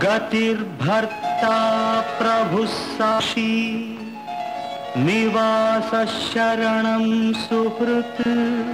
गतिर्भर्ता प्रभुः साक्षी निवासशरणं सुहृत्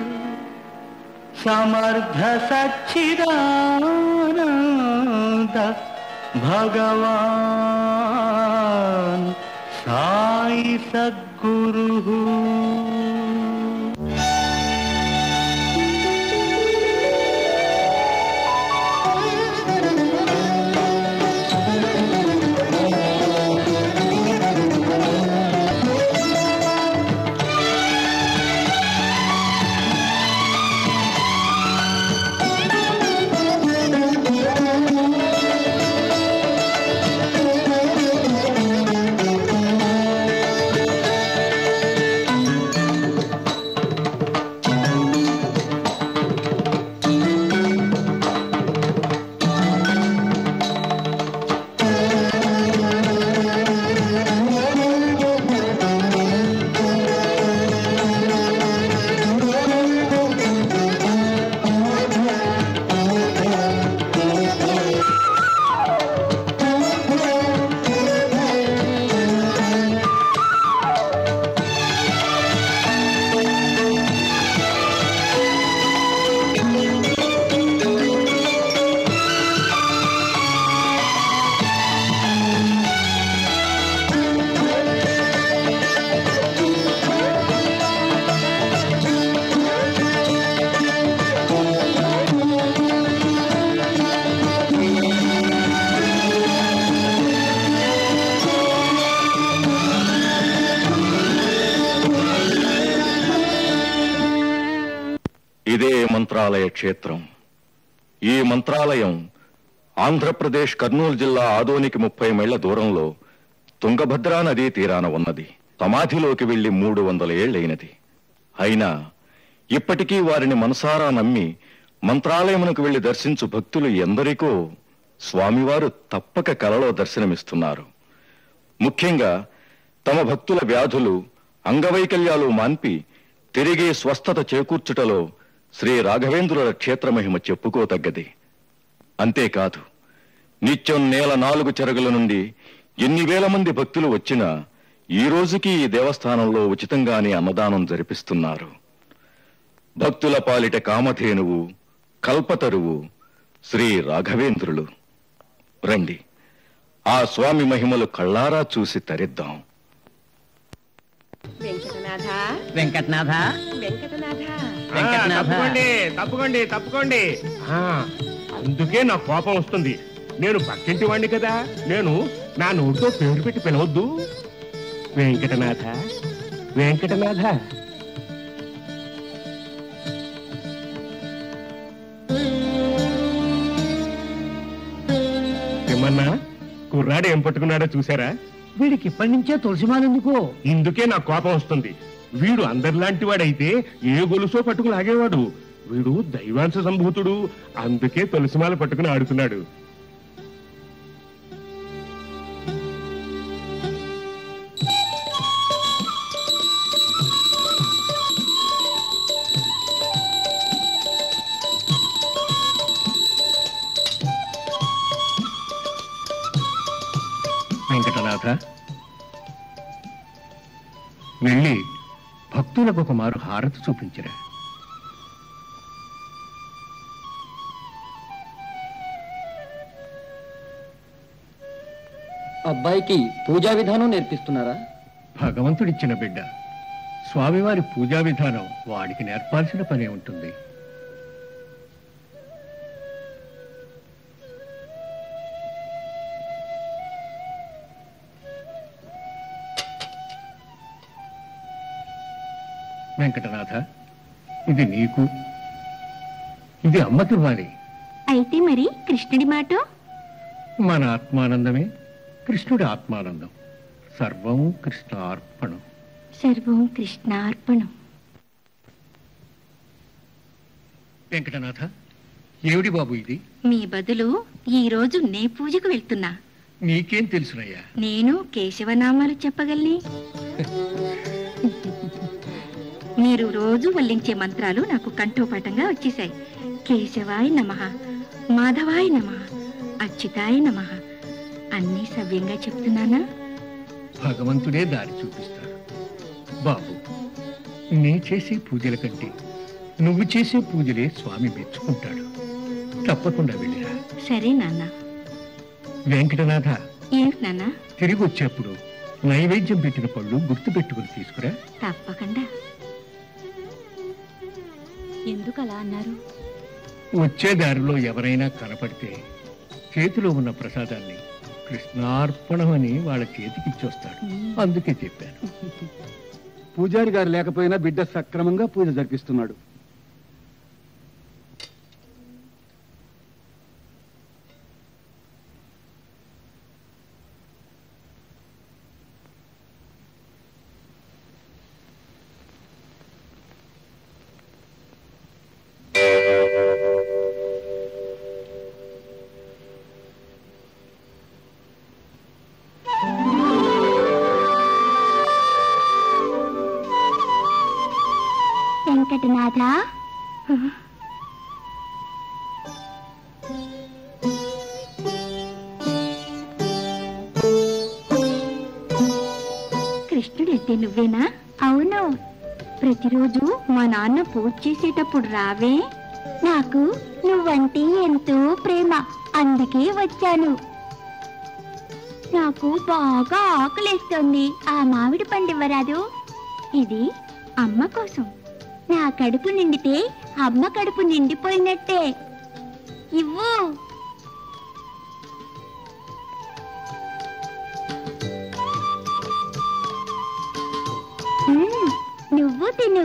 समर्थसच्चिदानन्द भगवान् साई सद्गुरुः ఇదే మంత్రాలయ క్షేత్రం ఈ మంత్రాలయం ఆంధ్రప్రదేశ్ కర్నూలు జిల్లా ఆదోనికి ముప్పై మైళ్ల దూరంలో తుంగభద్రా నదీ తీరాన ఉన్నది సమాధిలోకి వెళ్లి మూడు వందల ఏళ్లైనది అయినా ఇప్పటికీ వారిని మనసారా నమ్మి మంత్రాలయమునకు వెళ్లి దర్శించు భక్తులు ఎందరికో స్వామివారు తప్పక కలలో దర్శనమిస్తున్నారు ముఖ్యంగా తమ భక్తుల వ్యాధులు అంగవైకల్యాలు మాన్పి తిరిగి స్వస్థత చేకూర్చుటలో శ్రీ రాఘవేంద్రుల క్షేత్రమహిమ చెప్పుకోతగ్గది అంతేకాదు నిత్యం నేల నాలుగు చెరగుల నుండి ఎన్ని వేల మంది భక్తులు వచ్చినా ఈ రోజుకి ఈ దేవస్థానంలో ఉచితంగానే అన్నదానం జరిపిస్తున్నారు భక్తుల పాలిట కామధేనువు కల్పతరువు శ్రీ రాఘవేంద్రులు రండి ఆ స్వామి మహిమలు కళ్ళారా చూసి తరిద్దాం వెంకటనాథ వెంకటనాథ వెంకటనాథ ఆ, వెంకటనాథ. తప్పుకోండి తప్పుకోండి తప్పుకోండి ఆ, అందుకే నా కోపం వస్తుంది నేను పక్కింటి వాడిని కదా నేను నా నోటితో పేరు పెట్టి పిలవద్దు వెంకటనాథ వెంకటనాథ ఏమన్నా కుర్రాడు ఏం పట్టుకున్నాడో చూసారా వీడికి ఇప్పటి నుంచే తులసిమాలెందుకు ఇందుకే నాకు కోపం వస్తుంది వీడు అందరిలాంటి వాడైతే ఏ గొలుసో పట్టుకుని ఆగేవాడు వీడు దైవాంశ సంభూతుడు అందుకే తులసిమాల పట్టుకుని ఆడుతున్నాడు వెంకటనాథ వెళ్ళి భక్తులకు ఒక మారు హారతి చూపించరా అబ్బాయికి పూజా విధానం నేర్పిస్తున్నారా భగవంతుడిచ్చిన బిడ్డ స్వామివారి పూజా విధానం వాడికి నేర్పాల్సిన పనే ఉంటుంది వెంకటనాథ ఇది నీకు ఇది అమ్మకి ఇవ్వాలి అయితే మరి కృష్ణుడి మాట మన ఆత్మానందమే కృష్ణుడి ఆత్మానందం సర్వం కృష్ణార్పణం సర్వం కృష్ణార్పణం వెంకటనాథ ఏమిటి బాబు ఇది మీ బదులు ఈ రోజు నే పూజకు వెళ్తున్నా నీకేం తెలుసునయ్యా నేను కేశవనామాలు చెప్పగలనే మీరు రోజు వల్లించే మంత్రాలు నాకు కంఠోపాఠంగా వచ్చేశాయి కేశవాయ నమ మాధవాయ నమ అచ్యుతాయ నమ అన్నీ సవ్యంగా చెప్తున్నానా భగవంతుడే దారి చూపిస్తాడు బాబు నీ చేసే పూజల కంటే నువ్వు చేసే పూజలే స్వామి మెచ్చుకుంటాడు తప్పకుండా వెళ్ళిరా సరే నాన్న వెంకటనాథ ఏంటి నాన్న తిరిగి వచ్చేప్పుడు నైవేద్యం పెట్టిన పళ్ళు గుర్తు పెట్టుకుని తీసుకురా తప్పకుండా ఎందుకు అలా అన్నారు వచ్చే దారిలో ఎవరైనా కనపడితే చేతిలో ఉన్న ప్రసాదాన్ని కృష్ణార్పణం అని వాళ్ళ చేతికి ఇచ్చొస్తాడు అందుకే చెప్పాను పూజారి గారు లేకపోయినా బిడ్డ సక్రమంగా పూజ జరిపిస్తున్నాడు వెంకటనాథ కృష్ణుడంటే నువ్వేనా అవును ప్రతిరోజు మా నాన్న పూజ చేసేటప్పుడు రావే నాకు నువ్వంటే ఎంతో ప్రేమ అందుకే వచ్చాను నాకు బాగా ఆకలేస్తోంది ఆ మామిడి పండు ఇవ్వరాదు ఇది అమ్మ కోసం నా కడుపు నిండితే అమ్మ కడుపు నిండిపోయినట్టే ఇవ్వు మ్మ్, నువ్వు తిను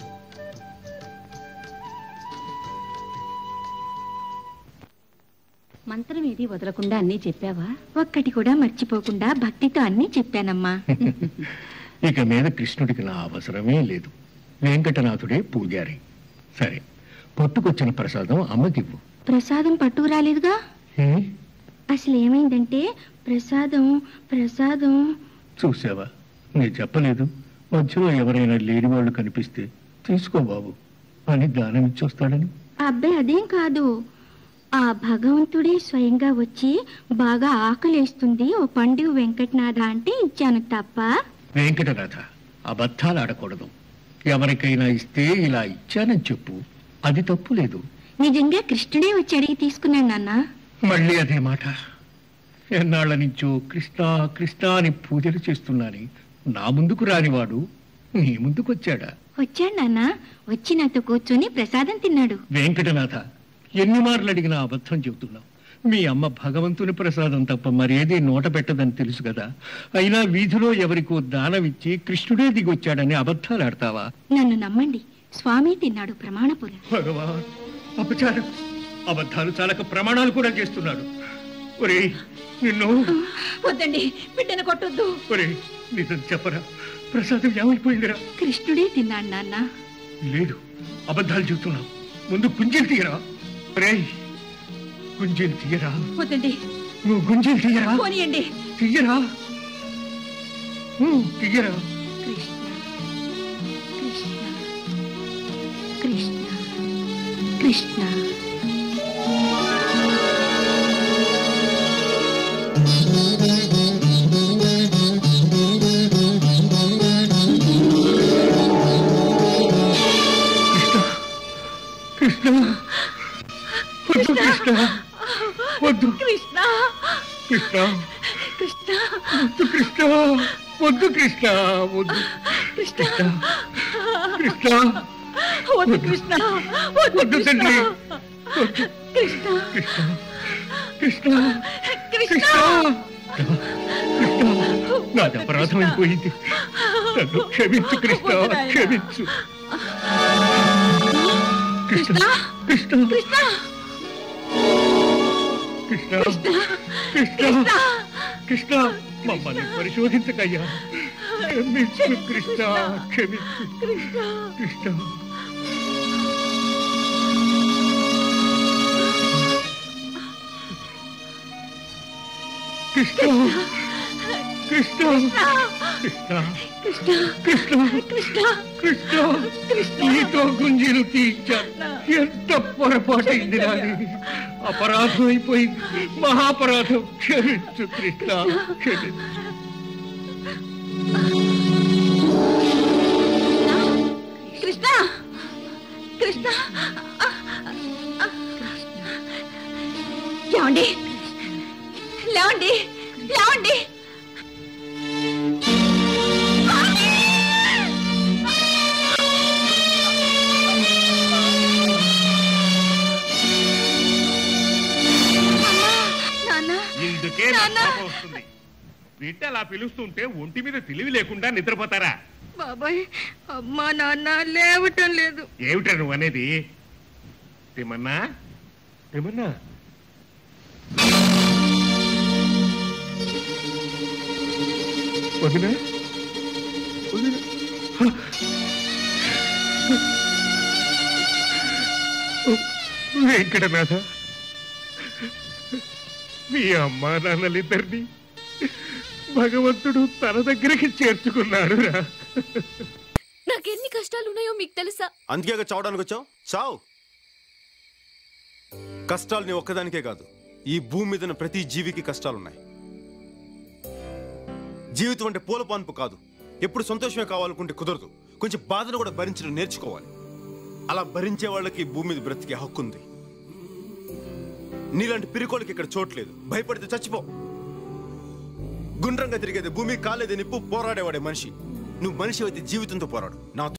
మంత్రం ఏది వదలకుండా అన్నీ చెప్పావా ఒక్కటి కూడా మర్చిపోకుండా భక్తితో అన్నీ చెప్పానమ్మా ఇక మీద కృష్ణుడికి నా అవసరమే లేదు వెంకటనాథుడే పూజారి సరే పట్టుకొచ్చిన ప్రసాదం అమ్మకివ్వు ప్రసాదం పట్టుకు రాలేదుగా ఏ? అసలు ఏమైందంటే ప్రసాదం ప్రసాదం చూసావా నేను చెప్పలేదు మధ్యలో ఎవరైనా లేని వాళ్ళు కనిపిస్తే తీసుకో బాబు అని దానం ఇచ్చొస్తాడని అబ్బాయి అదేం కాదు ఆ భగవంతుడే స్వయంగా వచ్చి బాగా ఆకలేస్తుంది ఓ పండుగ వెంకటనాథ అంటే ఇచ్చాను తప్ప వెంకటనాథ అబద్ధాలు ఆడకూడదు ఎవరికైనా ఇస్తే ఇలా ఇచ్చానని చెప్పు అది తప్పు లేదు నిజంగా కృష్ణుడే వచ్చి అడిగి తీసుకున్నాడు నాన్న మళ్ళీ అదే మాట ఎన్నాళ్ళ నుంచో కృష్ణ కృష్ణ అని పూజలు చేస్తున్నాని నా ముందుకు రానివాడు నీ ముందుకు వచ్చాడా వచ్చాడు నాన్న వచ్చి నాతో కూర్చొని ప్రసాదం తిన్నాడు వెంకటనాథ ఎన్ని మార్లు అడిగినా అబద్ధం చెబుతున్నావు మీ అమ్మ భగవంతుని ప్రసాదం తప్ప మరేది నోట పెట్టదని తెలుసు కదా అయినా వీధిలో ఎవరికో దానం ఇచ్చి కృష్ణుడే దిగొచ్చాడని అబద్ధాలు ఆడతావా నన్ను నమ్మండి స్వామి తిన్నాడు ప్రమాణపురం భగవాన్ అపచారం అబద్ధాలు చాలక ప్రమాణాలు కూడా చేస్తున్నాడు ఒరే నిన్ను వద్దండి బిడ్డను కొట్టొద్దు ఒరే నిజం చెప్పరా ప్రసాదం ఏమైపోయిందిరా కృష్ణుడే తిన్నాడు నాన్న లేదు అబద్ధాలు చెబుతున్నావు ముందు గుంజలు తీయరా ఒరే గుంజలు తీయరా వద్దండి నువ్వు గుంజలు తీయరా పోనీయండి తీయరా నువ్వు తీయరా కృష్ణ కృష్ణ కృష్ణ కృష్ణ కృష్ణ కృష్ణ వద్దు కృష్ణ వద్దు కృష్ణ వద్దు కృష్ణ వద్దు కృష్ణ వద్దు వద్దు కృష్ణ కృష్ణ వద్దు వద్దు తండ్రి వద్దు కృష్ణ కృష్ణ కృష్ణ కృష్ణ నాది అపరాధం అయిపోయింది నన్ను క్షమించు కృష్ణ క్షమించు కృష్ణ కృష్ణ కృష్ణ కృష్ణ కృష్ణ మమ్మల్ని పరిశోధించకయ్యా క్షమించు కృష్ణ క్షమించు కృష్ణ కృష్ణ కృష్ణ కృష్ణ కృష్ణ కృష్ణ కృష్ణ నీతో గుంజీలు తీయించాను ఎంత పొరపాటైంది నాది అపరాధం అయిపోయింది మహాపరాధం క్షమించు కృష్ణ క్షమించు కృష్ణ కృష్ణ లేవండి లేవండి లేవండి నాన్న ఇందుకే నాకు కోపం వస్తుంది బిడ్డ అలా పిలుస్తుంటే ఒంటి మీద తెలివి లేకుండా నిద్రపోతారా బాబాయ్ అమ్మా నాన్న లేవటం లేదు ఏమిటా నువ్వు అనేది తిమన్నా తిమన్నా వదినా వదినా వెంకటనాథ మీ అమ్మా నాన్నలిద్దరిని భగవంతుడు తన దగ్గరికి చేర్చుకున్నాడు రా నాకెన్ని కష్టాలు ఉన్నాయో మీకు తెలుసా అందుకే చావడానికి వచ్చావు చావు కష్టాలు నీ ఒక్కదానికే కాదు ఈ భూమి మీద ఉన్న ప్రతి జీవికి కష్టాలున్నాయి జీవితం అంటే పూల పాన్పు కాదు ఎప్పుడు సంతోషమే కావాలనుకుంటే కుదరదు కొంచెం బాధను కూడా భరించడం నేర్చుకోవాలి అలా భరించే వాళ్ళకి ఈ భూమి మీద బ్రతికే హక్కు ఉంది నీలాంటి పిరికోళ్ళకి ఇక్కడ చోట్లేదు భయపడితే చచ్చిపో గుండ్రంగా తిరిగేది భూమి కాలేదే నిప్పు పోరాడేవాడే మనిషి నువ్వు మనిషి అయితే జీవితంతో పోరాడు నా